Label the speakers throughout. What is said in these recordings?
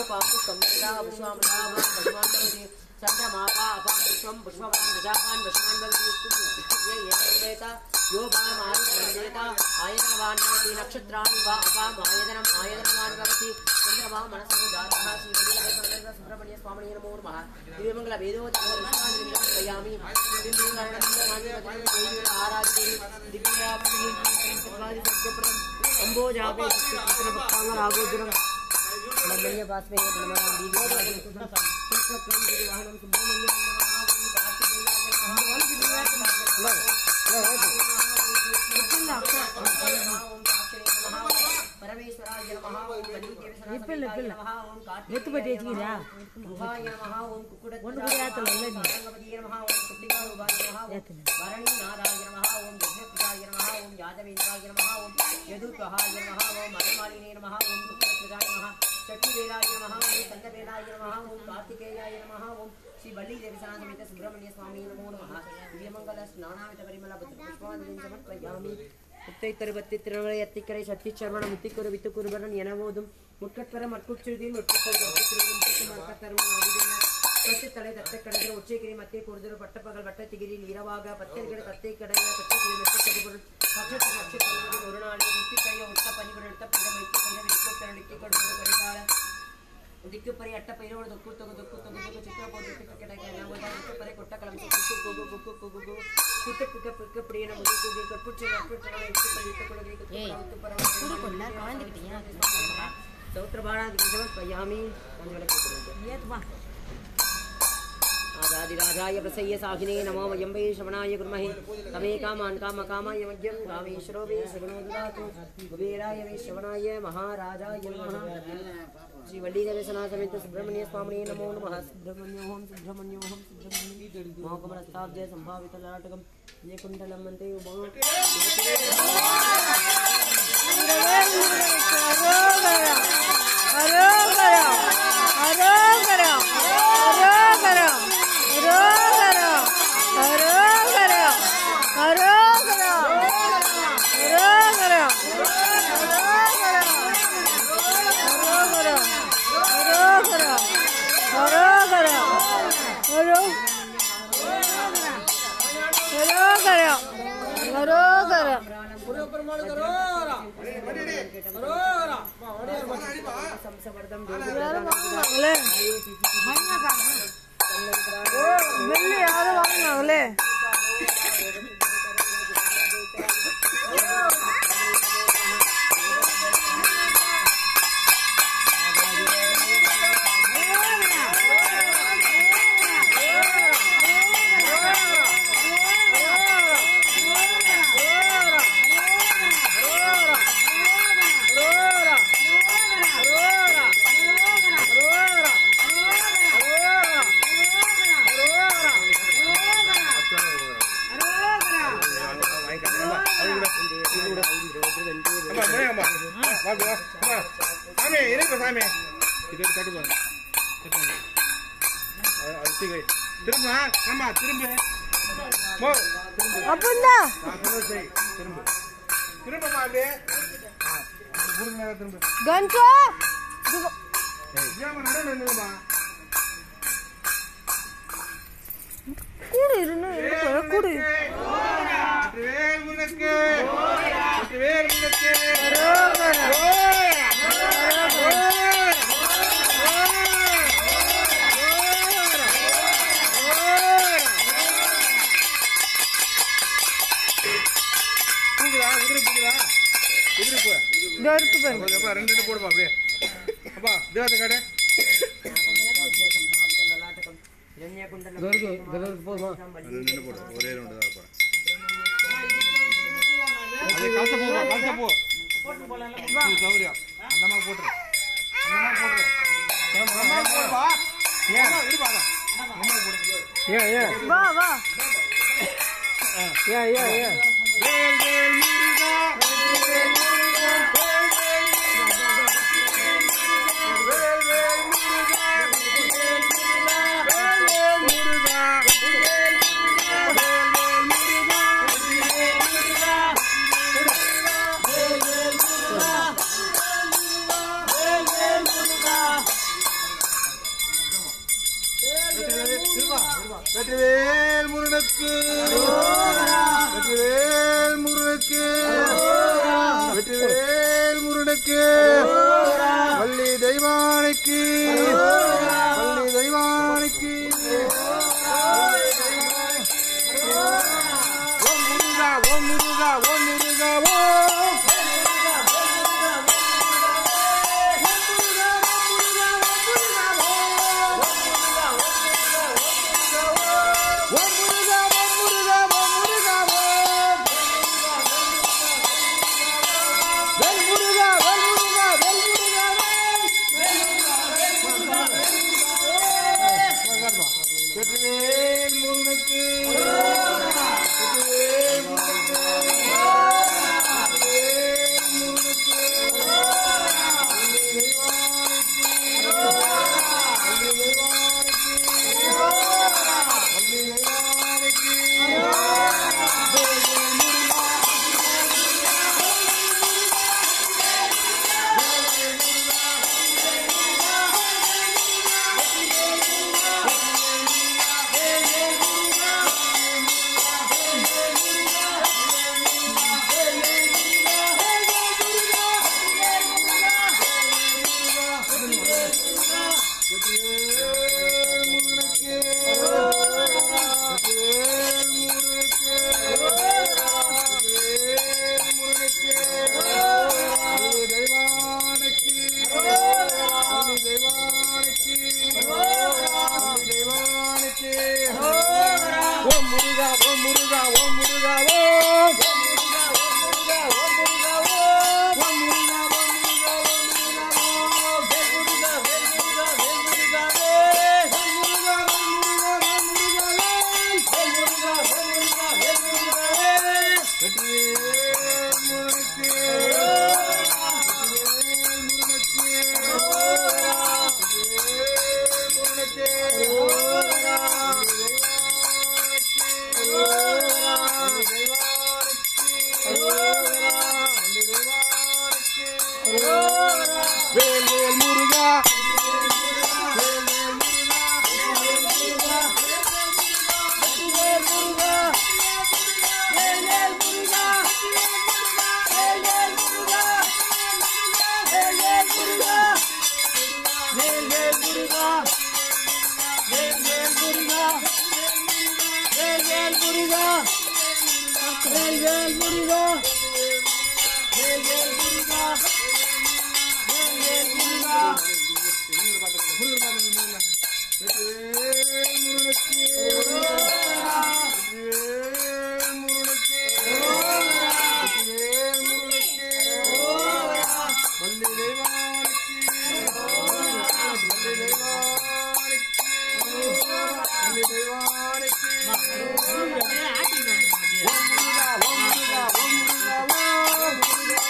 Speaker 1: பாம்பு சம்பதா புஷ்வாமதாம் பசுமாந்தவதி சந்திரமாபா அபாம் புஷ்வம் புஷ்பவான் பிரஜாபான் பசுமான் பவதி ये येन यो भामान् वन्देता आयनवान् भवति नक्षत्राणि वा अपाम् आयतनम् आयतनवान् भवति चन्द्रमा मनसो दारः श्रीमन्दिरवेदनन्द सुब्रह्मण्य स्वामिने नमो नमः दिव्यमङ्गल वेदोत्तम विश्वामित्रयामि आराध्यै दिव्याप्ति अम्बोजापे भक्ताङ्गरागोदरम् ब्रह्मण्य पास्मे ब्रह्मणां दीर्घवाहनं பரமேஸ்வராய நமஹ ஓம்
Speaker 2: இப்ப இல்ல, இப்ப இல்ல. எத்து பட்டி வச்சுக்கிறியா?
Speaker 1: குஹாய நமஹ ஓம் குக்குடத்
Speaker 2: ஒண்ணு கூட ஏத்தல, இல்ல நீ.
Speaker 1: சாரங்கபதியே நமஹ ஓம் சுப்திகாரூபாய நமஹ ஓம்
Speaker 2: ஏத்தல.
Speaker 1: வரணி நாராய நமஹ ஓம் யஜ்ஞபிதாய நமஹ ஓம் யாதவேந்திராய நமஹ ஓம் யதுத்வஹாய நமஹ ஓம் மலைமாலினே நமஹ ஓம் சுப்ரத்வஜாய நமஹ சக்திவேலாய நமஹ ஓம் கந்தவேலாய நமஹ ஓம் கார்த்திகேயாய நமஹ ஓம் ஸ்ரீ வள்ளி தேவசனா சமேத சுப்பிரமணிய சுவாமி நமோ நமஹ திவ்யமங்கல ஸ்நானாவித பரிமள புஷ்பாஞ்சலி சமர்ப்பயாமி முத்தை தருபத்தி திருவரை அத்திக்கரை சத்தி சர்வண முத்திக்குரு வித்துக்குருபரன் என போதும் முட்கட்பர மட்குச்சுருதியும் தலை தத்தை கடந்த உச்சைகிரி மத்திய கூடுதல் பட்டப்பகல் வட்டத்திகிரியில் இரவாக பத்திரிகை தத்தை கடைய பச்சைக்கிரி மெச்சப்பொருள் நட்சத்திர நட்சத்திரம் ஒரு நாளில் முத்தி கைய ஒட்ட பனிபுரம் எடுத்த பிற வைத்து கையில விட்டு பிறனுக்கு கொடுத்து கடிகால ದಿಕ್ಕುಪರಿ ಅಟ್ಟಪೈರೋಡು ದೊಕ್ಕು ತೊಗು ದೊಕ್ಕು ತೊಗು ತೊಗು ಚಿಕ್ಕ ಪೋದು ಚಿಕ್ಕ ಕೆಡಗೆ ನಾವು ದಿಕ್ಕುಪರಿ ಕೊಟ್ಟ ಕಲಂ ಕುಕ್ಕು ಕುಗು ಕುಕ್ಕು ಕುಗು ಕುಗು ಕುಟ್ಟ ಪಿಕ್ಕ ಪಿಕ್ಕ ಪ್ರಿಯನ ಮುದು ಕುಗಿ ಕಟ್ಪುಚ್ಚ ಕಟ್ಪುಚ್ಚ ಇಟ್ಟು ಇಟ್ಟು ಕೊಡಗಿ ಕುತ್ತು ಪರ ಸೌತ್ರ ಬಾಣ ಸಮರ್ಪಯಾಮಿ ಮಂಗಳ
Speaker 2: ஏத்துமா
Speaker 1: आजादिराजाय प्रसय्य साहिने नमो वयं वै श्रवणाय कुर्महे तमे कामान् कामकामाय मह्यं कामेश्वरो वै श्रवणो ददातु कुबेराय वै श्रवणाय महाराजाय नमः श्रीवल्लीदेवसना समेत सुब्रह्मण्य स्वामिने नमो नमः सुब्रह्मण्योऽहं सुब्रह्मण्योऽहं सुब्रह्मण्यं मोहकमलस्ताब्जय सम्भावितलाटकं ये कुण्डलं मन्ते उमा
Speaker 2: அரோகரா அரோகரா அரோகரா அரோகரா அரோகரா அரோகரா அரோகரா அரோகரா அரோகரா அரோகரா அரோ அரோகரா அரோகரா
Speaker 1: संसवर्धं
Speaker 2: யாரும் வாங்கினாங்களே வெள்ளி யாரும் வாங்கினாங்களே
Speaker 3: அம்மா முனையம்மா வா வா அம்மா சாமி இருக்கு சாமி இது தட்டு பாருங்க அரிசிகை திரும்ப ஆமா திரும்ப மோ திரும்ப
Speaker 2: அப்படின்னா
Speaker 3: நான் சொன்னது செய் திரும்ப திரும்பமா அப்படியே ஆ, புடுங்க நேரா திரும்ப
Speaker 2: கன்சோ
Speaker 3: ஏமா நடுவில் நின்னுங்கம்மா
Speaker 2: கூடு இருன்னு இருக்கிற கூடு
Speaker 3: வெற்றிவேல் முனக்கு வெற்றிவேல் முனக்கு பூக்குதா உதிரி பூக்குதா உதிரி பூ
Speaker 2: இதோ இருக்கு பாருங்க
Speaker 3: கொஞ்சம் அப்பா ரெண்டு ரெண்டு போடுப்பா அப்படியே அப்பா தேவத்தை காட்டு ரெண்டு ரெண்டு போடு ஒரே ரெண்டு தான் போறேன் அது கலச பூவா கலச பூ பூ சௌரியம் அந்த மாதிரி போட்டுரு அந்த மாதிரி போட்டுரு அந்த மாதிரி போடுப்பா ஏன் இருப்பா அதான். அந்த மாதிரி போடு
Speaker 2: வா வா ஏ ஏ ஏ
Speaker 3: வேல் வேல் முருகா வேல் வேல் முருகா வேல் வேல் முருகா வேல் வேல் முருகா வேல் வேல் முருகா வெற்றிவேல் முருகனுக்கு வெற்றிவேல் முருகனுக்கு வெற்றிவேல் முருகனுக்கு வள்ளி தெய்வானைக்கு வள்ளி தெய்வானைக்கு ஓம் முருகா ஓம் முருகா ஓம் முருகா ஓம் ஓம் முருகா ஓம் முருகா ஓம் முருகா ஓம் வெல் முருகா வெல் முருகா வெல் முருகா வெற்றிவேல் முருகனுக்கு வெற்றிவேல் முருகனுக்கு வெற்றிவேல் முருகனுக்கு வள்ளி தெய்வானைக்கு வள்ளி தெய்வானைக்கு வள்ளி தெய்வானைக்கு வேல் முருகா வெற்றிவேல் முருகனுக்கு வெற்றிவேல் முருகனுக்கு வெற்றிவேல் முருகனுக்கு வள்ளி தெய்வானைக்கு வள்ளி தெய்வானைக்கு வள்ளி தெய்வானைக்கு ஓம் முருகா ஓம் முருகா ஓம் முருகா ஓம் ஓம் முருகா ஓம் முருகா ஓம் முருகா ஓம் ஓம் முருகா ஓம் முருகா ஓம் முருகா ஓம் வேல் முருகா வேல் முருகா வேல் முருகா வேல் ஓம் முருகா ஓம் முருகா ஓம் முருகா வேல் ஓம் முருகா ஓம் முருகா வேல் முருகா வேல் வெற்றிவேல் முருகனுக்கு வெற்றிவேல் முருகனுக்கு வெற்றிவேல் முருகனுக்கு வேல் வேல் முருகா வேல் வேல் முருகா வேல் முருகா வேல் முருகா வேல் வேல் முருகா வேல் வேல் முருகா வேல் வேல் முருகா வேல் வேல் முருகா வேல் வேல் முருகா வேல் வேல் முருகா வேல் வேல் முருகா வேல் வேல் முருகா வேல் வேல் முருகா வெற்றிவேல் முருகனுக்கு வெற்றிவேல் முருகனுக்கு வெற்றிவேல் முருகனுக்கு வள்ளி தெய்வானுக்கு வள்ளி தெய்வானுக்கு வள்ளி தெய்வானுக்கு ஓம் முருகா ஓம் முருகா ஓம் முருகா ஓம்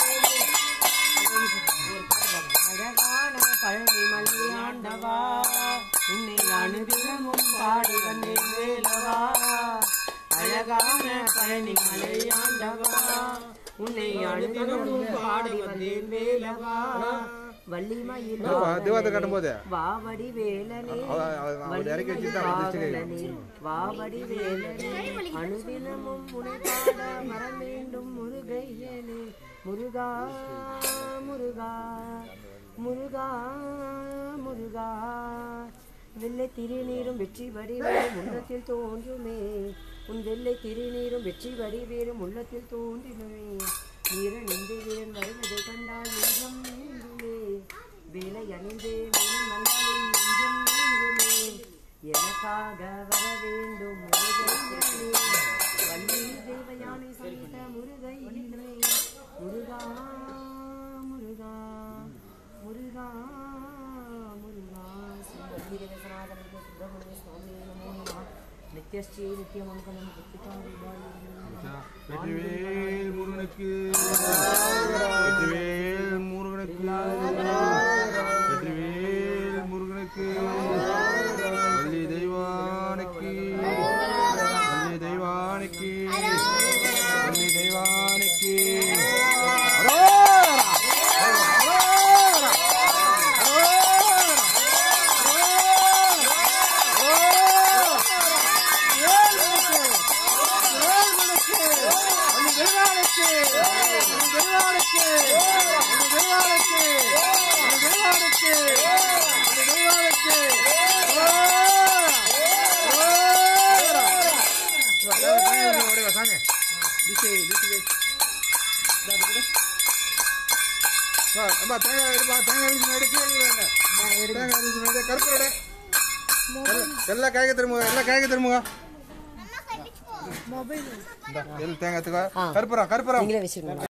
Speaker 1: அழகான பழனி மலையாண்டவா உன்னை அனுதினமும் பாடி வந்தேன் வேலவா அழகான பழனி மலையாண்டவா உன்னை அனுதினமும் பாடி வந்தேன் வேலவா வள்ளிமயில்
Speaker 3: தேவத்தை கட்டும்போது
Speaker 1: வாவடி வேலனே
Speaker 3: அவ- அவ- அவ இறக்கி வச்சுட்டு அவன் திருச்சி
Speaker 1: வாவலனே, வாவடி வேலனே அனுதினமும் உனை பாட மர வேண்டும் முருகையனே முருகா முருகா முருகா முருகா வெள்ளை திருநீரும் வெற்றி வடிவேறும் உள்ளத்தில் தோன்றுமே உன் வெள்ளை திருநீரும் வெற்றி வடிவேறும் உள்ளத்தில் தோன்றினுமே வீரன் இந்த வீரன் வருவதை கண்டால் நெஞ்சம் நீங்குமே வேலை அணிந்தே மனம் வந்தாலும் நெஞ்சம் நீங்குமே எனக்காக வர வேண்டும் முருகையனே வள்ளி தேவயானை சமைத்த முருகையனே முருகா முருகா முருகா முருகா ஸ்ரீ வீரவேசநாதனே சுப்பிரமணிய சுவாமி நமோ நமः நித்யஸ்ரீ நித்யமங்கலம்
Speaker 3: வெற்றிவேல் முருகனுக்கு வெற்றிவேல் முருகனுக்கு வெற்றிவேல் முருகனுக்கு வள்ளி தெய்வானுக்கு வள்ளி தெய்வானுக்கு வள்ளி தெய்வானுக்கு தெய்வானுக்கு தெய்வானுக்கு தெய்வானுக்கு தெய்வானுக்கு தெய்வானுக்கு சாமி அம்மா தேங்காய் எடுப்பா தேங்காய் எழுதி முன்னாடி கீழே வேண்டாம் தேங்காய் எழுதி முன்னாடி கருப்பு எடு. எல்லாம் எல்லாம் காய்க திரும்புங்க எல்லாம் காய்க திரும்புங்க
Speaker 2: மொபைல்
Speaker 3: இந்த, எல்லாம் தேங்காய் எடுத்துக்கோ. கருப்புரம் கருப்புரம்
Speaker 1: நீங்களே வச்சுக்கணும்